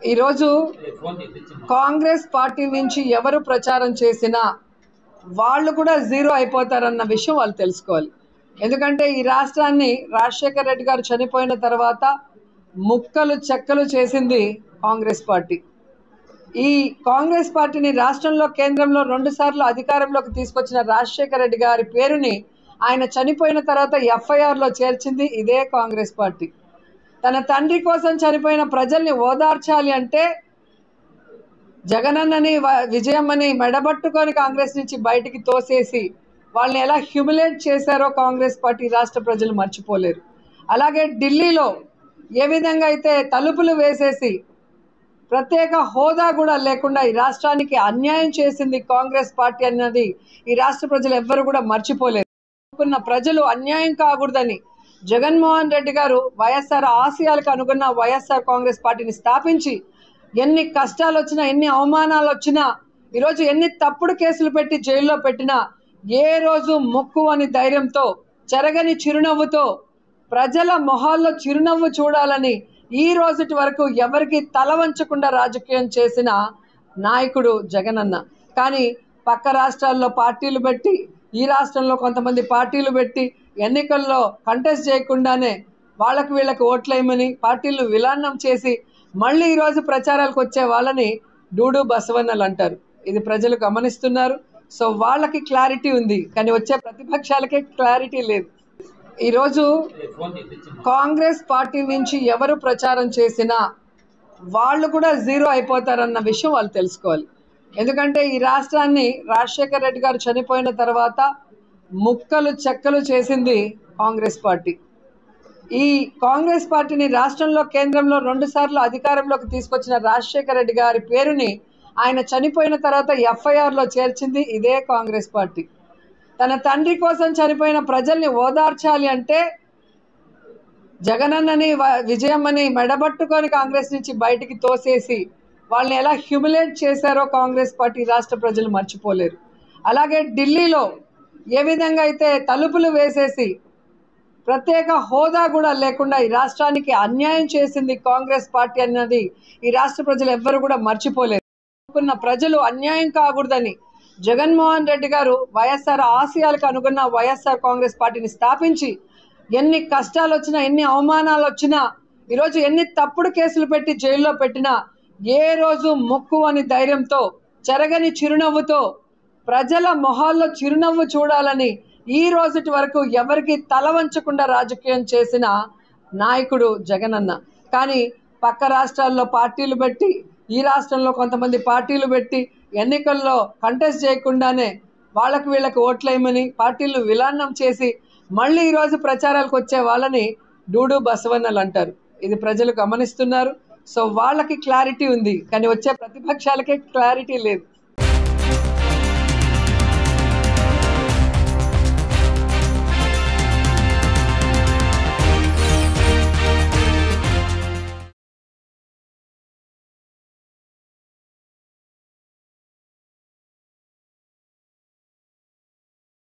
ఈరోజు కాంగ్రెస్ పార్టీ నుంచి ఎవరు ప్రచారం చేసినా వాళ్ళు కూడా జీరో అయిపోతారన్న విషయం వాళ్ళు తెలుసుకోవాలి ఎందుకంటే ఈ రాష్ట్రాన్ని రాజశేఖర్ రెడ్డి గారు చనిపోయిన తర్వాత ముక్కలు చెక్కలు చేసింది కాంగ్రెస్ పార్టీ ఈ కాంగ్రెస్ పార్టీని రాష్ట్రంలో కేంద్రంలో రెండు సార్లు అధికారంలోకి తీసుకొచ్చిన రాజశేఖర రెడ్డి గారి పేరుని ఆయన చనిపోయిన తర్వాత ఎఫ్ఐఆర్లో చేర్చింది ఇదే కాంగ్రెస్ పార్టీ తన తండ్రి కోసం చనిపోయిన ప్రజల్ని ఓదార్చాలి అంటే జగనన్నని వ- విజయమ్మని మెడబట్టుకొని కాంగ్రెస్ నుంచి బయటికి తోసేసి వాళ్ళని ఎలా హ్యూమిలేట్ చేశారో కాంగ్రెస్ పార్టీ రాష్ట్ర ప్రజలు మర్చిపోలేరు అలాగే ఢిల్లీలో ఏ విధంగా అయితే తలుపులు వేసేసి ప్రత్యేక హోదా కూడా లేకుండా ఈ రాష్ట్రానికి అన్యాయం చేసింది కాంగ్రెస్ పార్టీ అన్నది ఈ రాష్ట్ర ప్రజలు ఎవ్వరు కూడా మర్చిపోలేరు అనుకున్న ప్రజలు అన్యాయం కాకూడదని జగన్మోహన్ రెడ్డి గారు వైఎస్ఆర్ ఆశయాలకు అనుగుణ వైఎస్ఆర్ కాంగ్రెస్ పార్టీని స్థాపించి ఎన్ని కష్టాలు వచ్చినా ఎన్ని అవమానాలు వచ్చినా ఈరోజు ఎన్ని తప్పుడు కేసులు పెట్టి జైల్లో పెట్టినా ఏ రోజు మొక్కు అని ధైర్యంతో చెరగని చిరునవ్వుతో ప్రజల మొహాల్లో చిరునవ్వు చూడాలని ఈ రోజుటి వరకు ఎవరికి తల వంచకుండా రాజకీయం చేసిన నాయకుడు జగనన్న కానీ పక్క రాష్ట్రాల్లో పార్టీలు పెట్టి ఈ రాష్ట్రంలో కొంతమంది పార్టీలు పెట్టి ఎన్నికల్లో కంటెస్ట్ చేయకుండానే వాళ్ళకు వీళ్ళకి ఓట్లేయమని పార్టీలను విలాన్నం చేసి మళ్ళీ ఈరోజు ప్రచారాలకు వచ్చే వాళ్ళని డూడు బసవన్నలు అంటారు ఇది ప్రజలు గమనిస్తున్నారు సో వాళ్ళకి క్లారిటీ ఉంది కానీ వచ్చే ప్రతిపక్షాలకే క్లారిటీ లేదు ఈరోజు కాంగ్రెస్ పార్టీ నుంచి ఎవరు ప్రచారం చేసినా వాళ్ళు కూడా జీరో అయిపోతారన్న విషయం వాళ్ళు తెలుసుకోవాలి ఎందుకంటే ఈ రాష్ట్రాన్ని రాజశేఖర రెడ్డి గారు చనిపోయిన తర్వాత ముక్కలు చెక్కలు చేసింది కాంగ్రెస్ పార్టీ ఈ కాంగ్రెస్ పార్టీని రాష్ట్రంలో కేంద్రంలో రెండు సార్లు అధికారంలోకి తీసుకొచ్చిన రాజశేఖర రెడ్డి గారి పేరుని ఆయన చనిపోయిన తర్వాత ఎఫ్ఐఆర్లో చేర్చింది ఇదే కాంగ్రెస్ పార్టీ తన తండ్రి కోసం చనిపోయిన ప్రజల్ని ఓదార్చాలి అంటే జగనన్నని వ- విజయమ్మని మెడబట్టుకొని కాంగ్రెస్ నుంచి బయటికి తోసేసి వాళ్ళని ఎలా హ్యూమిలేట్ చేశారో కాంగ్రెస్ పార్టీ రాష్ట్ర ప్రజలు మర్చిపోలేరు అలాగే ఢిల్లీలో ఏ విధంగా అయితే తలుపులు వేసేసి ప్రత్యేక హోదా కూడా లేకుండా ఈ రాష్ట్రానికి అన్యాయం చేసింది కాంగ్రెస్ పార్టీ అన్నది ఈ రాష్ట్ర ప్రజలు ఎవ్వరు కూడా మర్చిపోలేరు అనుకున్న ప్రజలు అన్యాయం కాకూడదని జగన్మోహన్ రెడ్డి గారు వైఎస్ఆర్ ఆశయాలకు అనుగుణ వైఎస్ఆర్ కాంగ్రెస్ పార్టీని స్థాపించి ఎన్ని కష్టాలు వచ్చినా ఎన్ని అవమానాలు వచ్చినా ఈరోజు ఎన్ని తప్పుడు కేసులు పెట్టి జైల్లో పెట్టినా ఏ రోజు మొక్కు అని ధైర్యంతో చెరగని చిరునవ్వుతో ప్రజల మొహాల్లో చిరునవ్వు చూడాలని ఈ రోజుటి వరకు ఎవరికి తల వంచకుండా రాజకీయం చేసిన నాయకుడు జగనన్న కానీ పక్క రాష్ట్రాల్లో పార్టీలు పెట్టి ఈ రాష్ట్రంలో కొంతమంది పార్టీలు పెట్టి ఎన్నికల్లో కంటెస్ట్ చేయకుండానే వాళ్ళకి వీళ్ళకి ఓట్లేయమని పార్టీలను విలాన్నం చేసి మళ్ళీ ఈరోజు ప్రచారాలకు వచ్చే వాళ్ళని డూడు బసవన్నలు అంటారు ఇది ప్రజలు గమనిస్తున్నారు సో వాళ్ళకి క్లారిటీ ఉంది కానీ వచ్చే ప్రతిపక్షాలకే క్లారిటీ లేదు